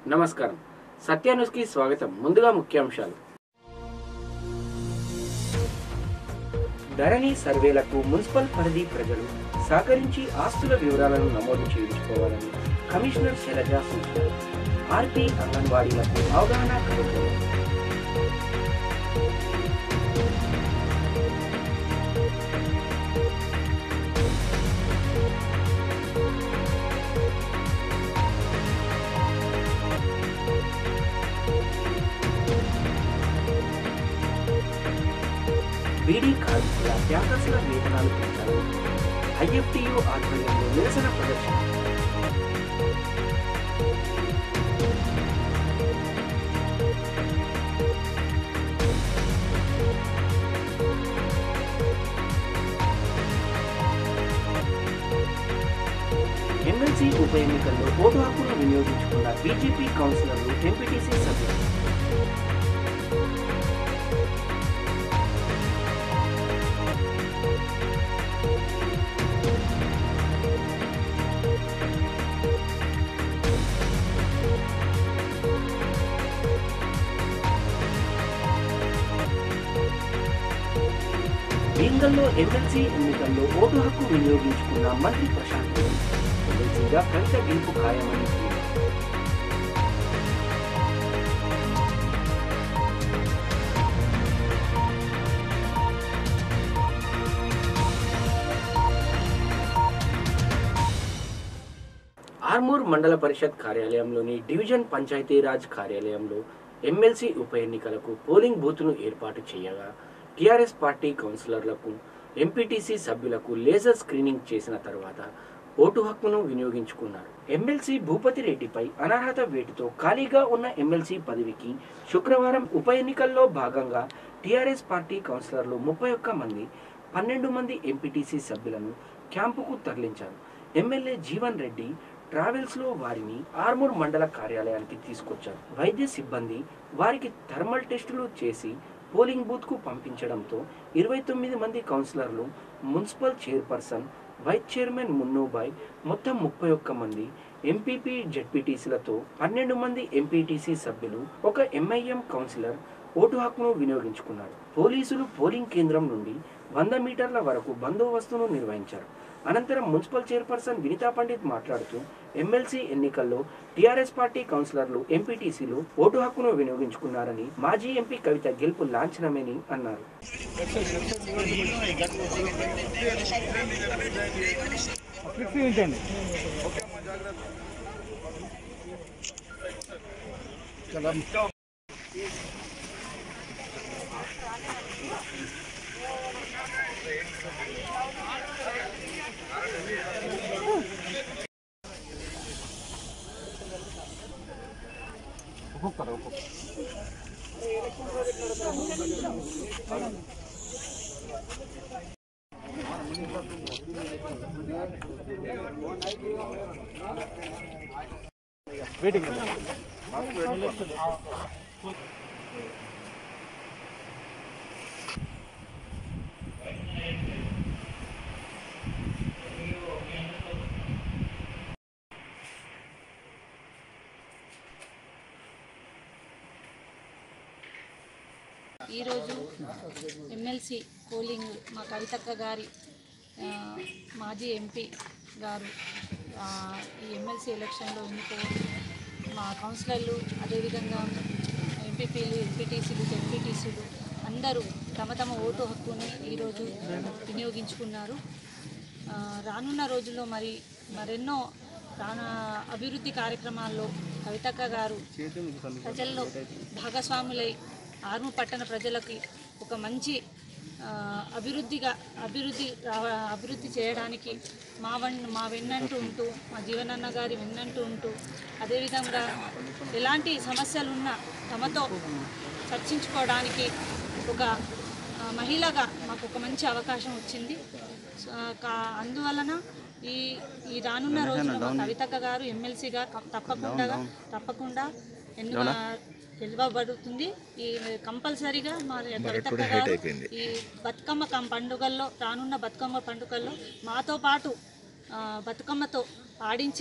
నమస్కారం సత్యాన్యూస్కి స్వాగతం ముందుగా ముఖ్యాంశాలు ధరణి సర్వేలకు మున్సిపల్ పరిధి ప్రజలు సహకరించి ఆస్తుల వివరాలను నమోదు చేయించుకోవాలని కమిషనర్ శైలజ సూచించారు ఆర్పీ అంగన్వాడీలకు అవగాహన కార్యక్రమం బీడీ కార్మికుల త్యాగశీల వేతనాలు పెంచాలని ఐఎఫ్టియు ఆధ్వర్యంలో నిరసన ప్రదర్శన ఎమ్మెల్సీ ఉప ఎన్నికల్లో ఓటు హక్కును వినియోగించుకున్న బీజేపీ కౌన్సిలర్లు ఎంపీటీసీ సభ్యులు బీంగల్లో ఎమ్మెల్సీ ఎన్నికల్లో ఓటు హక్కు వినియోగించుకున్న మంత్రి ప్రశాంత్ రెడ్డి ఎమ్మెల్సీగా కవిత గెలుపు ఖాయమని ధీమా. ఆర్మూర్ మండల పరిషత్ కార్యాలయంలోని డివిజన్ పంచాయతీరాజ్ కార్యాలయంలో ఎమ్మెల్సీ ఉప ఎన్నికలకు పోలింగ్ బూత్ను ఏర్పాటు చేయగా టీఆర్ఎస్ పార్టీ కౌన్సిలర్లకు ఎంపీటీసీ సభ్యులకు లేజర్ స్క్రీనింగ్ చేసిన తర్వాత ఓటు హక్కును వినియోగించుకున్నారు ఎమ్మెల్సీ భూపతి రెడ్డిపై అనర్హత వేటుతో ఖాళీగా ఉన్న ఎమ్మెల్సీ పదవికి శుక్రవారం ఉప ఎన్నికల్లో భాగంగా టీఆర్ఎస్ పార్టీ కౌన్సిలర్లు ముప్పై ఒక్క మంది పన్నెండు మంది ఎంపీటీసీ సభ్యులను క్యాంపుకు తరలించారు ఎమ్మెల్యే జీవన్ రెడ్డి ట్రావెల్స్ లో వారిని ఆర్మూర్ మండల కార్యాలయానికి తీసుకొచ్చారు వైద్య సిబ్బంది వారికి థర్మల్ టెస్టులు చేసి పోలింగ్ బూత్ కు పంపించడంతో ఇరవై తొమ్మిది మంది కౌన్సిలర్లు municipal chairperson vice chairman Munnubhai మొత్తం ముప్పై ఒక్క మంది ఎంపీపీ జడ్పీటీసీలతో పన్నెండు మంది ఎంపీటీసీ సభ్యులు ఒక ఎంఐఎం కౌన్సిలర్ ఓటు హక్కును వినియోగించుకున్నారు పోలీసులు పోలింగ్ కేంద్రం నుండి వంద మీటర్ల వరకు బందోబస్తును నిర్వహించారు అనంతరం మున్సిపల్ చైర్పర్సన్ వినితా పండిత్ మాట్లాడుతూ ఎమ్మెల్సీ ఎన్నికల్లో టీఆర్ఎస్ పార్టీ కౌన్సిలర్లు ఎంపీటీసీలు ఓటు హక్కును వినియోగించుకున్నారని మాజీ ఎంపీ కవిత గెలుపు లాంఛనమని అన్నారు ఫిఫ్టీ ఉంచండి ఒక్కొక్కరు ఒక్కొక్క వెయిటింగ్ ఈరోజు ఎమ్మెల్సీ పోలింగ్ మా కవితక్క గారి ఆ, మాజీ ఎంపీ గారు ఆ, ఈ ఎమ్మెల్సీ ఎలక్షన్లో ఎన్నుకో మా కౌన్సిలర్లు అదేవిధంగా ఎంపీపీలు ఎంపీటీసీలు జెడ్పీటీసీలు అందరూ తమ తమ ఓటు హక్కుని ఈరోజు వినియోగించుకున్నారు ఆ, రానున్న రోజుల్లో మరి మరెన్నో రాన అభివృద్ధి కార్యక్రమాల్లో కవితక్క గారు ప్రజల్లో భాగస్వాములై ఆర్ము పట్టణ ప్రజలకి ఒక మంచి ఆ, అభివృద్ధిగా అభివృద్ధి రావ- అభివృద్ధి చేయడానికి మా వన్ మా వెన్నంటూ ఉంటూ మా జీవనన్న గారి వెన్నంటూ ఉంటూ అదేవిధంగా ఎలాంటి సమస్యలున్నా తమతో చర్చించుకోవడానికి ఒక ఆ, మహిళగా మాకు ఒక మంచి అవకాశం వచ్చింది సో, కా- అందువలన ఈ ఈ రానున్న రోజుల్లో మా కవితక్క గారు ఎమ్మెల్సీగా తప్పకుండా తప్పకుండా ఎన్ను గెలవబడుతుంది ఈ కంపల్సరీగా మా కవితక్క గారు ఈ బతుకమ్మ కం- పండుగల్లో రానున్న బతుకమ్మ పండుగల్లో మాతో పాటు ఆ, బతుకమ్మతో ఆడించి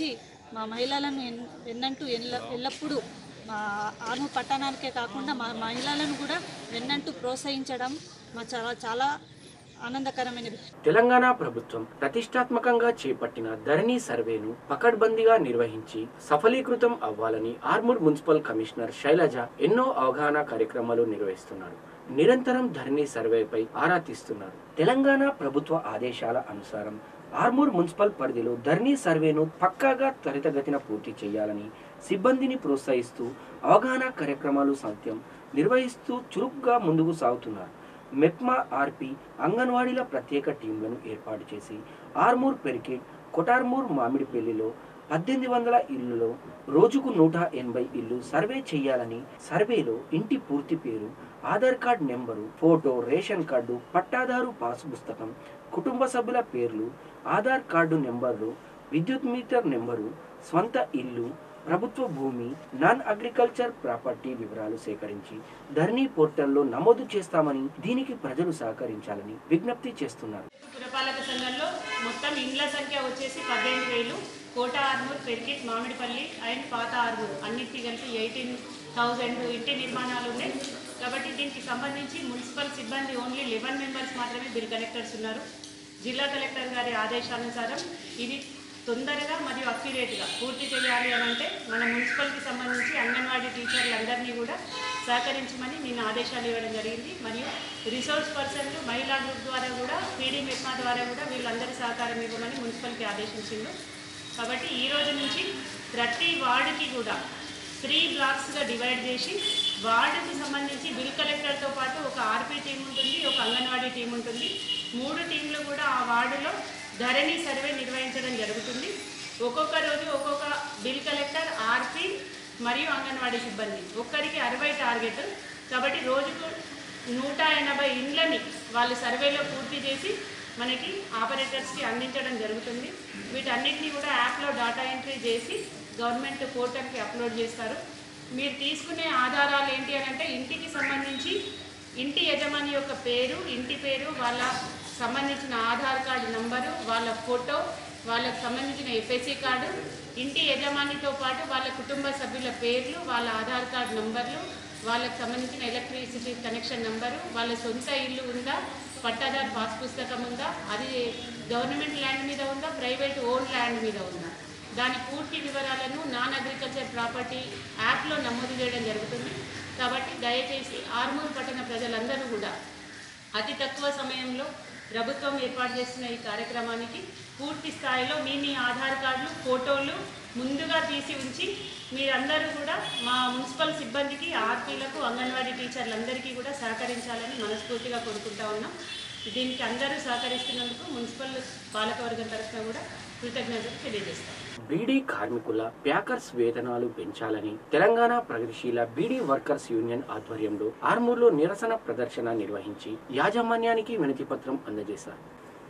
మా మహిళలను ఎన్ వెన్నంటూ ఎల్ల ఎల్లప్పుడూ మా ఆను పట్టణానికే కాకుండా మా మహిళలను కూడా వెన్నంటూ ప్రోత్సహించడం మా చాలా చాలా ఆనందకరమైన విషయం తెలంగాణ ప్రభుత్వం ప్రతిష్టాత్మకంగా చేపట్టిన ధరణి సర్వేను పకడ్బందీగా నిర్వహించి సఫలీకృతం అవ్వాలని ఆర్మూర్ మున్సిపల్ కమిషనర్ శైలజ ఎన్నో అవగాహన కార్యక్రమాలు నిర్వహిస్తున్నారు నిరంతరం ధరణి సర్వేపై ఆరా తీస్తున్నారు తెలంగాణ ప్రభుత్వ ఆదేశాల అనుసారం ఆర్మూర్ మున్సిపల్ పరిధిలో ధరణి సర్వేను పక్కాగా త్వరితగతిన పూర్తి చేయాలని సిబ్బందిని ప్రోత్సహిస్తూ అవగాహన కార్యక్రమాలు సత్యం నిర్వహిస్తూ చురుగ్గా ముందుకు సాగుతున్నారు మెప్మా ఆర్పి అంగన్వాడీల ప్రత్యేక టీంలను ఏర్పాటు చేసి ఆర్మూర్ పెరికిడ్ కొటార్మూర్ మామిడిపల్లిలో పద్దెనిమిది వందల ఇళ్లలో రోజుకు నూట ఎనభై ఇల్లు సర్వే చేయాలని సర్వేలో ఇంటి పూర్తి పేరు Aadhaar card number photo ration card పట్టాదారు పాస్ పుస్తకం కుటుంబ సభ్యుల పేర్లు ఆధార్ కార్డు నెంబర్లు విద్యుత్ మీటర్ నెంబరు స్వంత ఇల్లు ప్రభుత్వ భూమి నాన్ అగ్రికల్చర్ ప్రాపర్టీ వివరాలు సేకరించి ధరణి పోర్టల్లో నమోదు చేస్తామని దీనికి ప్రజలు సహకరించాలని విజ్ఞప్తి చేస్తున్నారు పురపాలక సంఘంలో మొత్తం ఇండ్ల సంఖ్య వచ్చేసి పద్దెనిమిది వేలు కోట ఆర్మూర్ పెర్కిట్ మామిడిపల్లి అండ్ పాత ఆర్మూర్ అన్నిటికీ కలిపి ఎయిటీన్ థౌజండ్ ఇంటి నిర్మాణాలు ఉన్నాయి కాబట్టి దీనికి సంబంధించి మున్సిపల్ సిబ్బంది ఓన్లీ లెవెన్ మెంబర్స్ మాత్రమే బిల్ కలెక్టర్స్ ఉన్నారు జిల్లా కలెక్టర్ గారి ఆదేశానుసారం ఇది తొందరగా మరియు అక్యురేట్గా పూర్తి చేయాలి అని అంటే మన మున్సిపల్కి సంబంధించి అంగన్వాడీ టీచర్లందరినీ కూడా సహకరించమని నేను ఆదేశాలు ఇవ్వడం జరిగింది మరియు రిసోర్స్ పర్సన్లు మహిళా గ్రూప్ ద్వారా కూడా పీడీ మెప్మా ద్వారా కూడా వీళ్ళందరి సహకారం ఇవ్వమని మున్సిపల్కి ఆదేశించిండు కాబట్టి ఈ రోజు నుంచి ప్రతి వార్డుకి కూడా త్రీ బ్లాక్స్గా డివైడ్ చేసి వార్డుకి సంబంధించి బిల్ కలెక్టర్తో పాటు ఒక ఆర్పీ టీం ఉంటుంది ఒక అంగన్వాడీ టీం ఉంటుంది మూడు టీంలు కూడా ఆ వార్డులో ధరణి సర్వే నిర్వహించడం జరుగుతుంది ఒక్కొక్క రోజు ఒక్కొక్క బిల్ కలెక్టర్ ఆర్పీ మరియు అంగన్వాడీ సిబ్బంది ఒక్కరికి అరవై టార్గెట్ కాబట్టి రోజుకు నూట ఎనభై ఇండ్లని వాళ్ళు సర్వేలో పూర్తి చేసి మనకి ఆపరేటర్స్కి అందించడం జరుగుతుంది వీటన్నిటిని కూడా యాప్లో డాటా ఎంట్రీ చేసి గవర్నమెంట్ పోర్టల్కి అప్లోడ్ చేస్తారు మీరు తీసుకునే ఆధారాలు ఏంటి అని అంటే ఇంటికి సంబంధించి ఇంటి యజమాని యొక్క పేరు ఇంటి పేరు వాళ్ళ సంబంధించిన ఆధార్ కార్డు నంబరు వాళ్ళ ఫోటో వాళ్ళకు సంబంధించిన ఎఫ్ఎస్సి కార్డు ఇంటి యజమానితో పాటు వాళ్ళ కుటుంబ సభ్యుల పేర్లు వాళ్ళ ఆధార్ కార్డు నంబర్లు వాళ్ళకు సంబంధించిన ఎలక్ట్రిసిటీ కనెక్షన్ నంబరు వాళ్ళ సొంత ఇల్లు ఉందా పట్టాదారు పాస్ పుస్తకం ఉందా అది గవర్నమెంట్ ల్యాండ్ మీద ఉందా ప్రైవేట్ ఓన్ ల్యాండ్ మీద ఉందా దాని పూర్తి వివరాలను నాన్ అగ్రికల్చర్ ప్రాపర్టీ యాప్లో నమోదు చేయడం జరుగుతుంది కాబట్టి దయచేసి ఆర్మూర్ పట్టణ ప్రజలందరూ కూడా అతి తక్కువ సమయంలో ప్రభుత్వం ఏర్పాటు చేస్తున్న ఈ కార్యక్రమానికి పూర్తి స్థాయిలో మీ మీ ఆధార్ కార్డులు ఫోటోలు ముందుగా తీసి ఉంచి మీరందరూ కూడా మా మున్సిపల్ సిబ్బందికి ఆర్పీలకు అంగన్వాడీ టీచర్లందరికీ కూడా సహకరించాలని మనస్ఫూర్తిగా కోరుకుంటా ఉన్నాం దీనికి అందరూ సహకరిస్తున్నందుకు మున్సిపల్ పాలకవర్గం తరఫున కూడా కృతజ్ఞతలు తెలియజేస్తాం బీడీ కార్మికుల ప్యాకర్స్ వేతనాలు పెంచాలని తెలంగాణ ప్రగతిశీల బీడీ వర్కర్స్ యూనియన్ ఆధ్వర్యంలో ఆర్మూర్లో నిరసన ప్రదర్శన నిర్వహించి యాజమాన్యానికి వినతి పత్రం అందజేశారు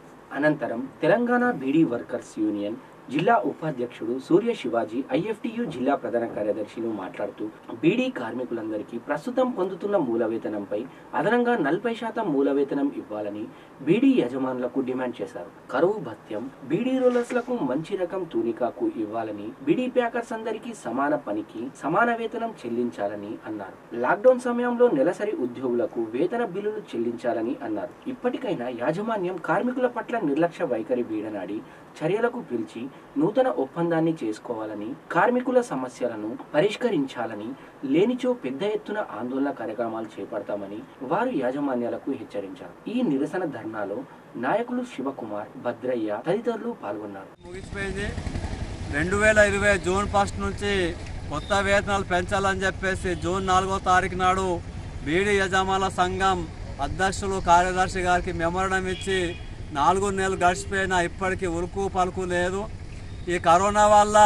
అనంతరం తెలంగాణ బీడీ వర్కర్స్ యూనియన్ జిల్లా ఉపాధ్యక్షుడు సూర్య శివాజీ ఐఎఫ్టియు జిల్లా ప్రధాన కార్యదర్శిలు మాట్లాడుతూ బీడీ కార్మికులందరికీ ప్రస్తుతం పొందుతున్న మూల వేతనంపై అదనంగా నలభై శాతం మూల వేతనం ఇవ్వాలని బీడీ యజమానులకు డిమాండ్ చేశారు కరువు భత్యం బీడీ రోలర్స్లకు మంచి రకం తూనికాకు ఇవ్వాలని బీడీ ప్యాకర్స్ అందరికీ సమాన పనికి సమాన వేతనం చెల్లించాలని అన్నారు లాక్డౌన్ సమయంలో నెలసరి ఉద్యోగులకు వేతన బిల్లులు చెల్లించాలని అన్నారు ఇప్పటికైనా యాజమాన్యం కార్మికుల పట్ల నిర్లక్ష్య వైఖరి వీడనాడి చర్యలకు పిలిచి నూతన ఒప్పందాన్ని చేసుకోవాలని కార్మికుల సమస్యలను పరిష్కరించాలని లేనిచో పెద్ద ఎత్తున ఆందోళన కార్యక్రమాలు చేపడతామని వారు యాజమాన్యాలకు హెచ్చరించారు ఈ నిరసన ధర్నాలో నాయకులు శివకుమార్ భద్రయ్య తదితరులు పాల్గొన్నారు ముగిసిపోయింది రెండు వేల ఇరవై జూన్ ఫస్ట్ నుంచి కొత్త వేతనాలు పెంచాలని చెప్పేసి జూన్ నాలుగో తారీఖు నాడు బీడీ యజమానుల సంఘం అధ్యక్షులు కార్యదర్శి గారికి మెమరణం ఇచ్చి నాలుగు నెలలు గడిచిపోయినా ఇప్పటికీ ఉరుకు పలుకు లేదు ఈ కరోనా వల్ల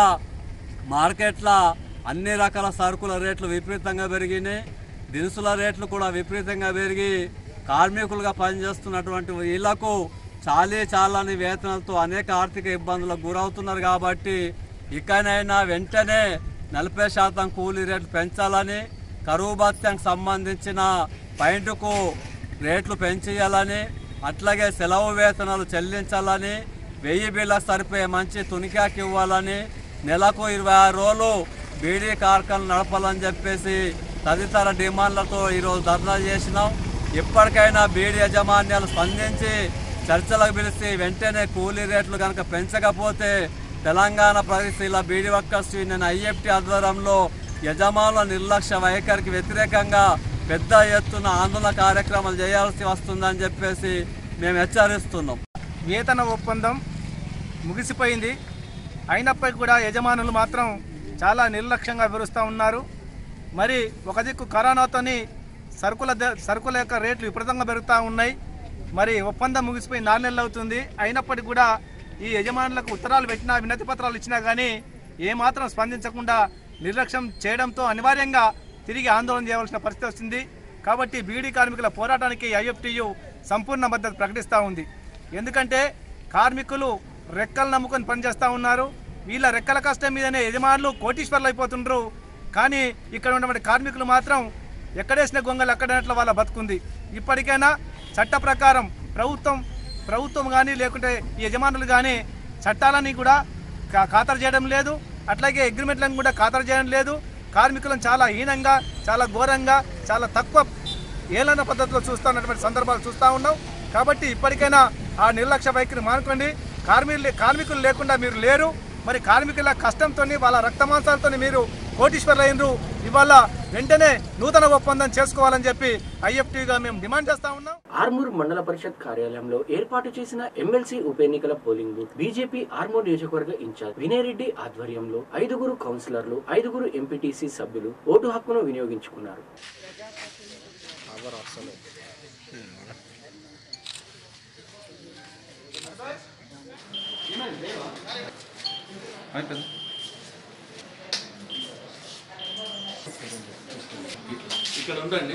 మార్కెట్లో అన్ని రకాల సరుకుల రేట్లు విపరీతంగా పెరిగినాయి దినుసుల రేట్లు కూడా విపరీతంగా పెరిగి కార్మికులుగా పనిచేస్తున్నటువంటి వీళ్లకు చాలీ చాలని వేతనాలతో అనేక ఆర్థిక ఇబ్బందులకు గురవుతున్నారు కాబట్టి ఇకనైనా వెంటనే నలభై శాతం కూలీ రేట్లు పెంచాలని కరువు భత్యానికి సంబంధించిన పైంటుకు రేట్లు పెంచేయాలని అట్లాగే సెలవు వేతనాలు చెల్లించాలని వెయ్యి బిళ్ళ సరిపోయే మంచి తునికాకి ఇవ్వాలని నెలకు ఇరవై ఆరు రోజులు బీడీ కార్ఖానలు నడపాలని చెప్పేసి తదితర డిమాండ్లతో ఈరోజు ధర్నా చేసినాం ఇప్పటికైనా బీడీ యాజమాన్యాలు స్పందించి చర్చలకు పిలిచి వెంటనే కూలీ రేట్లు కనుక పెంచకపోతే తెలంగాణ ప్రగతిశీల బీడీ వర్కర్స్ యూనియన్ ఐఎఫ్టీ ఆధ్వర్యంలో యజమానుల నిర్లక్ష్య వైఖరికి వ్యతిరేకంగా పెద్ద ఎత్తున ఆందోళన కార్యక్రమాలు చేయాల్సి వస్తుందని చెప్పేసి మేము హెచ్చరిస్తున్నాం వేతన ఒప్పందం ముగిసిపోయింది అయినప్పటికీ కూడా యజమానులు మాత్రం చాలా నిర్లక్ష్యంగా వివరిస్తూ ఉన్నారు మరి ఒక దిక్కు కరోనాతోని సరుకుల ద- సరుకుల యొక్క రేట్లు విపరీతంగా పెరుగుతూ ఉన్నాయి మరి ఒప్పందం ముగిసిపోయి నాలుగు నెలలు అవుతుంది అయినప్పటికీ కూడా ఈ యజమానులకు ఉత్తరాలు పెట్టినా వినతి పత్రాలు ఇచ్చినా కానీ ఏమాత్రం స్పందించకుండా నిర్లక్ష్యం చేయడంతో అనివార్యంగా తిరిగి ఆందోళన చేయవలసిన పరిస్థితి వస్తుంది కాబట్టి బీడీ కార్మికుల పోరాటానికి ఐఎఫ్టియు సంపూర్ణ మద్దతు ప్రకటిస్తూ ఉంది ఎందుకంటే కార్మికులు రెక్కలు నమ్ముకొని పనిచేస్తూ ఉన్నారు వీళ్ళ రెక్కల కష్టం మీదనే యజమానులు కోటీశ్వర్లు అయిపోతుండ్రు కానీ ఇక్కడ ఉన్నటువంటి కార్మికులు మాత్రం ఎక్కడేసిన గొంగలు ఎక్కడనట్లు వాళ్ళ బతుకుంది ఇప్పటికైనా చట్ట ప్రకారం ప్రభుత్వం ప్రభుత్వం కానీ లేకుంటే ఈ యజమానులు కానీ చట్టాలని కూడా కా- ఖాతరు చేయడం లేదు అట్లాగే అగ్రిమెంట్లను కూడా ఖాతరు చేయడం లేదు కార్మికులను చాలా హీనంగా చాలా ఘోరంగా చాలా తక్కువ ఏలన పద్ధతిలో చూస్తున్నటువంటి సందర్భాలు చూస్తూ ఉన్నాం కాబట్టి ఇప్పటికైనా ఆ నిర్లక్ష్య వైఖరి మానుకోండి కార్మికులు కార్మికులు లేకుండా మీరు లేరు మరి కార్మికుల కష్టంతో వాళ్ళ రక్తమాంసాలతో మీరు కోటీశ్వర్లు అయినరు ఇవాళ వెంటనే నూతన ఒప్పందం చేసుకోవాలని చెప్పి ఐఎఫ్టీగా మేము డిమాండ్ చేస్తా ఉన్నాం ఆర్మూర్ మండల పరిషత్ కార్యాలయంలో ఏర్పాటు చేసిన ఎమ్మెల్సీ ఉప ఎన్నికల పోలింగ్ బూత్ బీజేపీ ఆర్మూర్ నియోజకవర్గ ఇన్ఛార్జ్ వినయరెడ్డి ఆధ్వర్యంలో ఐదుగురు కౌన్సిలర్లు ఐదుగురు ఎంపీటీసీ సభ్యులు ఓటు హక్కును వినియోగించుకున్నారు ఇక్కడ ఉండండి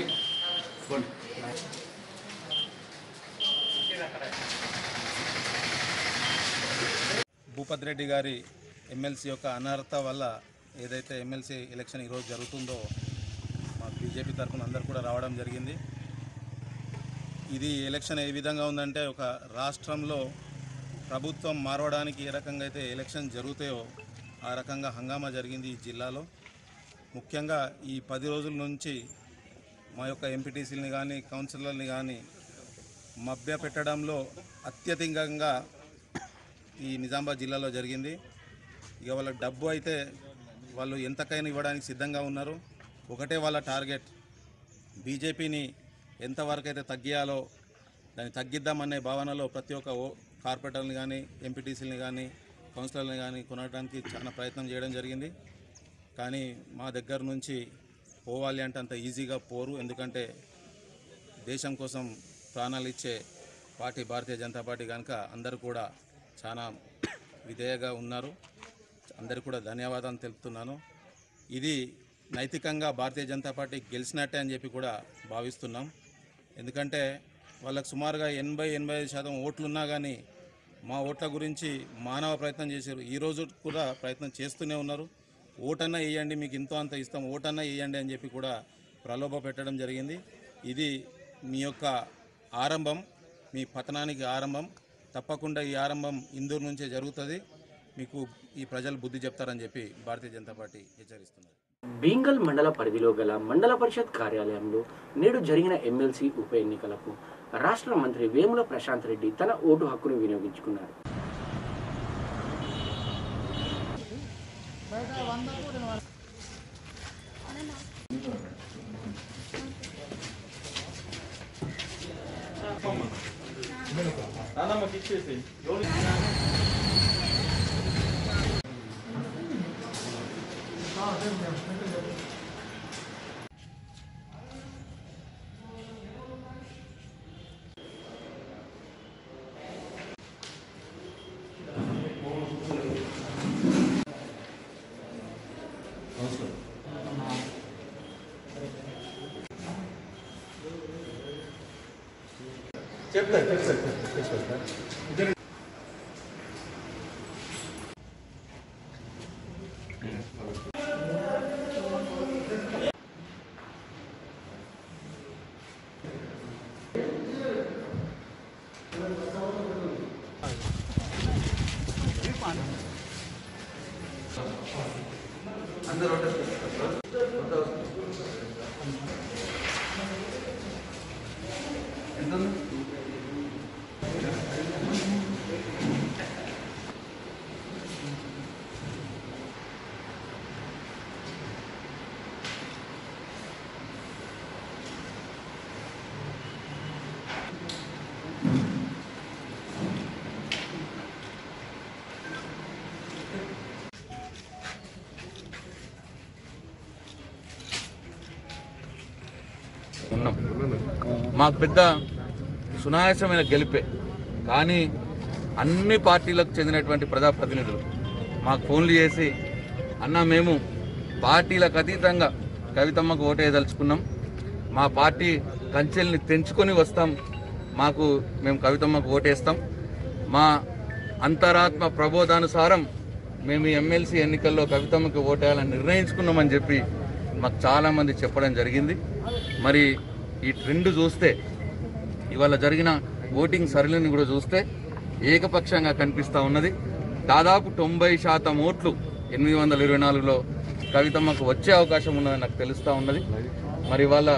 భూపత్ రెడ్డి గారి ఎమ్మెల్సీ యొక్క అనర్హత వల్ల ఏదైతే ఎమ్మెల్సీ ఎలక్షన్ ఈరోజు జరుగుతుందో మా బీజేపీ తరఫున అందరు కూడా రావడం జరిగింది ఇది ఎలక్షన్ ఏ విధంగా ఉందంటే ఒక రాష్ట్రంలో ప్రభుత్వం మారవడానికి ఏ రకంగా అయితే ఎలక్షన్ జరుగుతాయో ఆ రకంగా హంగామా జరిగింది ఈ జిల్లాలో ముఖ్యంగా ఈ పది రోజుల నుంచి మా యొక్క ఎంపీటీసీలని కానీ కౌన్సిలర్ని కానీ మభ్య పెట్టడంలో అత్యధికంగా ఈ నిజామాబాద్ జిల్లాలో జరిగింది ఇక వాళ్ళ డబ్బు అయితే వాళ్ళు ఎంతకైనా ఇవ్వడానికి సిద్ధంగా ఉన్నారు ఒకటే వాళ్ళ టార్గెట్ బీజేపీని ఎంతవరకు అయితే తగ్గియాలో దాన్ని తగ్గిద్దామనే భావనలో ప్రతి ఒక్క ఓ కార్పొరేటర్ని కానీ ఎంపీటీసీలని కానీ కౌన్సిలర్ని కానీ కొనడానికి చాలా ప్రయత్నం చేయడం జరిగింది కానీ మా దగ్గర నుంచి పోవాలి అంటే అంత ఈజీగా పోరు ఎందుకంటే దేశం కోసం ప్రాణాలు ఇచ్చే పార్టీ భారతీయ జనతా పార్టీ కనుక అందరూ కూడా చాలా విధేయగా ఉన్నారు అందరికీ కూడా ధన్యవాదాలు తెలుపుతున్నాను ఇది నైతికంగా భారతీయ జనతా పార్టీ గెలిచినట్టే అని చెప్పి కూడా భావిస్తున్నాం ఎందుకంటే వాళ్ళకు సుమారుగా ఎనభై ఎనభై ఐదు శాతం ఓట్లున్నా కానీ మా ఓట్ల గురించి మానవ ప్రయత్నం చేశారు ఈరోజు కూడా ప్రయత్నం చేస్తూనే ఉన్నారు ఓటన్నా వేయండి మీకు ఇంతో అంత ఇస్తాం ఓటన్నా వేయండి అని చెప్పి కూడా ప్రలోభ పెట్టడం జరిగింది ఇది మీ యొక్క ఆరంభం మీ పతనానికి ఆరంభం తప్పకుండా ఈ ఆరంభం ఇందూరు నుంచే జరుగుతుంది మీకు ఈ ప్రజలు బుద్ధి చెప్తారని చెప్పి భారతీయ జనతా పార్టీ హెచ్చరిస్తున్నారు బీంగల్ మండల పరిధిలో గల మండల పరిషత్ కార్యాలయంలో నేడు జరిగిన ఎమ్మెల్సీ ఉప ఎన్నికలకు రాష్ట్ర మంత్రి వేముల ప్రశాంత్ రెడ్డి తన ఓటు హక్కును వినియోగించుకున్నారు ఉన్నాం మాకు పెద్ద సునాయాసమైన గెలిపే కానీ అన్ని పార్టీలకు చెందినటువంటి ప్రజాప్రతినిధులు మాకు ఫోన్లు చేసి అన్న మేము పార్టీలకు అతీతంగా కవితమ్మకు ఓటేయదలుచుకున్నాం మా పార్టీ కంచెల్ని తెంచుకొని వస్తాం మాకు మేము కవితమ్మకు ఓటేస్తాం మా అంతరాత్మ ప్రబోధానుసారం మేము ఈ ఎమ్మెల్సీ ఎన్నికల్లో కవితమ్మకి ఓటేయాలని నిర్ణయించుకున్నామని చెప్పి మాకు చాలామంది చెప్పడం జరిగింది మరి ఈ ట్రెండ్ చూస్తే ఇవాళ జరిగిన ఓటింగ్ సరళిని కూడా చూస్తే ఏకపక్షంగా కనిపిస్తూ ఉన్నది దాదాపు తొంభై శాతం ఓట్లు ఎనిమిది వందల ఇరవై నాలుగులో కవితమ్మకు వచ్చే అవకాశం ఉన్నదని నాకు తెలుస్తూ ఉన్నది మరి ఇవాళ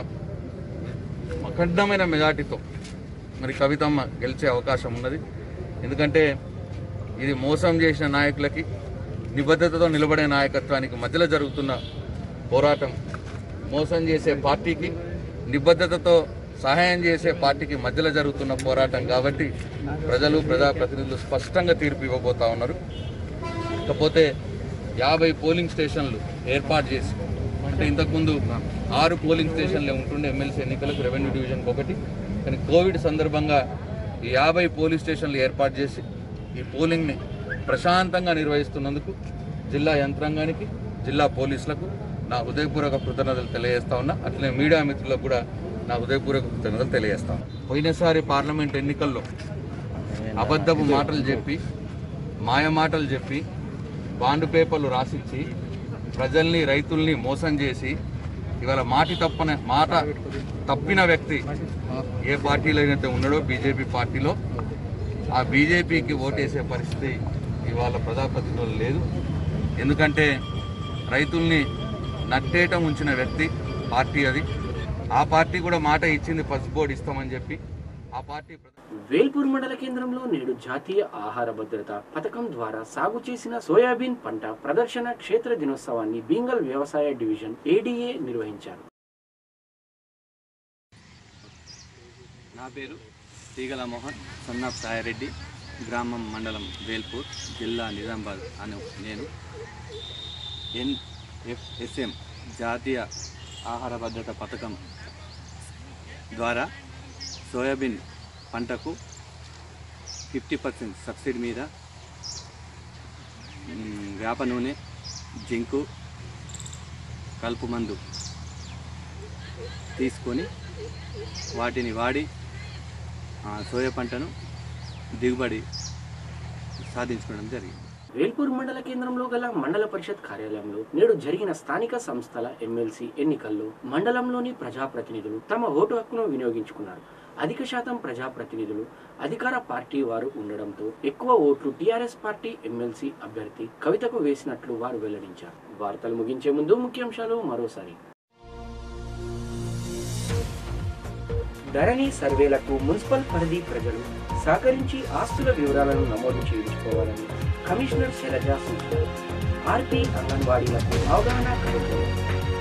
అఖండమైన మెజార్టీతో మరి కవితమ్మ గెలిచే అవకాశం ఉన్నది ఎందుకంటే ఇది మోసం చేసిన నాయకులకి నిబద్ధతతో నిలబడే నాయకత్వానికి మధ్యలో జరుగుతున్న పోరాటం మోసం చేసే పార్టీకి నిబద్ధతతో సహాయం చేసే పార్టీకి మధ్యలో జరుగుతున్న పోరాటం కాబట్టి ప్రజలు ప్రజాప్రతినిధులు స్పష్టంగా తీర్పు ఇవ్వబోతా ఉన్నారు ఇకపోతే యాభై పోలింగ్ స్టేషన్లు ఏర్పాటు చేసి అంటే ఇంతకుముందు ఆరు పోలింగ్ స్టేషన్లు ఉంటుండే ఎమ్మెల్సీ ఎన్నికలకు రెవెన్యూ డివిజన్కి ఒకటి కానీ కోవిడ్ సందర్భంగా ఈ యాభై పోలీస్ స్టేషన్లు ఏర్పాటు చేసి ఈ పోలింగ్ని ప్రశాంతంగా నిర్వహిస్తున్నందుకు జిల్లా యంత్రాంగానికి జిల్లా పోలీసులకు నా హృదయపూర్వక కృతజ్ఞతలు తెలియజేస్తా ఉన్నా అట్లనే మీడియా మిత్రులకు కూడా నా హృదయపూర్వక కృతజ్ఞతలు తెలియజేస్తా ఉన్నా పోయినసారి పార్లమెంట్ ఎన్నికల్లో అబద్ధపు మాటలు చెప్పి మాయ మాటలు చెప్పి బాండ్ పేపర్లు రాసిచ్చి ప్రజల్ని రైతుల్ని మోసం చేసి ఇవాళ మాటి తప్పన మాట తప్పిన వ్యక్తి ఏ పార్టీలో అయితే ఉన్నాడో బీజేపీ పార్టీలో ఆ బీజేపీకి ఓటేసే పరిస్థితి ఇవాళ ప్రజాప్రతినిధులు లేదు ఎందుకంటే రైతుల్ని నట్టేయటం ఉంచిన వ్యక్తి పార్టీ అది ఆ పార్టీ కూడా మాట ఇచ్చింది పసుపు బోర్డు ఇస్తామని చెప్పి ఆ పార్టీ ప్రజా- వేల్పూర్ మండల కేంద్రంలో నేడు జాతీయ ఆహార భద్రత పథకం ద్వారా సాగు చేసిన సోయాబీన్ పంట ప్రదర్శన క్షేత్ర దినోత్సవాన్ని బీంగల్ వ్యవసాయ డివిజన్ ఏడీఏ నిర్వహించారు నా పేరు తీగల మోహన్ సన్నాఫ్ సాయారెడ్డి గ్రామం మండలం వేల్పూర్ జిల్లా నిజామాబాద్ అను నేను ఎన్ఎఫ్ఎస్ఎం జాతీయ ఆహార భద్రత పథకం ద్వారా సోయాబీన్ పంటకు ఫిఫ్టీ పర్సెంట్ సబ్సిడీ మీద మ్, వేప నూనె జింకు కలుపు మందు తీసుకొని వాటిని వాడి ఆ, సోయా పంటను దిగుబడి సాధించుకోవడం జరిగింది వేల్పూర్ మండల కేంద్రంలో గల మండల పరిషత్ కార్యాలయంలో నేడు జరిగిన స్థానిక సంస్థల ఎమ్మెల్సీ ఎన్నికల్లో మండలంలోని ప్రజాప్రతినిధులు తమ ఓటు హక్కును వినియోగించుకున్నారు అధిక శాతం ప్రజాప్రతినిధులు అధికార పార్టీ వారు ఉండడంతో ఎక్కువ ఓట్లు టీఆర్ఎస్ పార్టీ ఎమ్మెల్సీ అభ్యర్థి కవితకు వేసినట్లు వారు వెల్లడించారు వార్తలు ముగించే ముందు ముఖ్యాంశాలు మరోసారి ధరణి సర్వేలకు మున్సిపల్ పరిధి ప్రజలు సహకరించి ఆస్తుల వివరాలను నమోదు చేయించుకోవాలని కమిషనర్ శైలజ సూచన ఆర్పీ అంగన్వాడీలకు అవగాహన కార్యక్రమం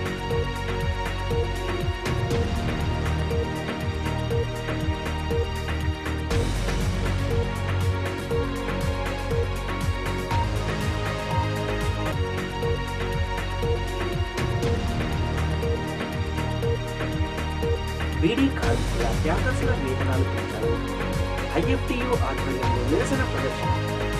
బీడీ కార్మికుల త్యాగస్తుల వేతనాలు పెంచాలని ఐఎఫ్టియు ఆధ్వర్యంలో నిరసన ప్రదర్శన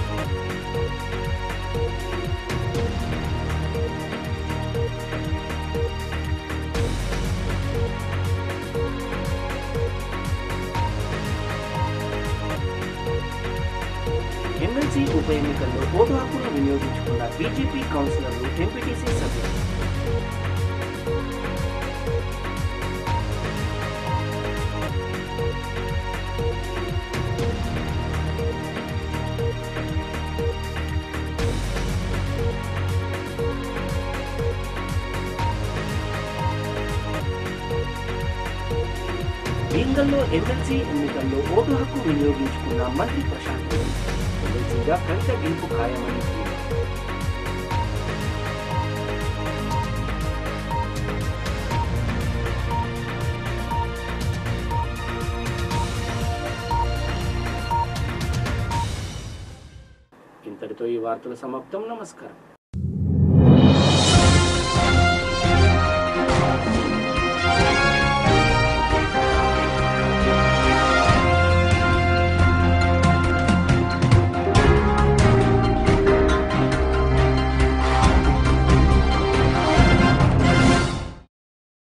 ఎమ్మెల్సీ ఉప ఎన్నికల్లో ఓటు హక్కును వినియోగించుకున్న బీజేపీ కౌన్సిలర్లు ఎంపీటీసీ సభ్యులు వరంగల్లో ఎమ్మెల్సీ ఎన్నికల్లో ఓటు హక్కు వినియోగించుకున్న మంత్రి ప్రశాంత్ రెడ్డి ఎమ్మెల్సీగా కవిత గెలుపు ఖాయమని ధీమా. ఇంతటితో ఈ వార్తల సమాప్తం నమస్కారం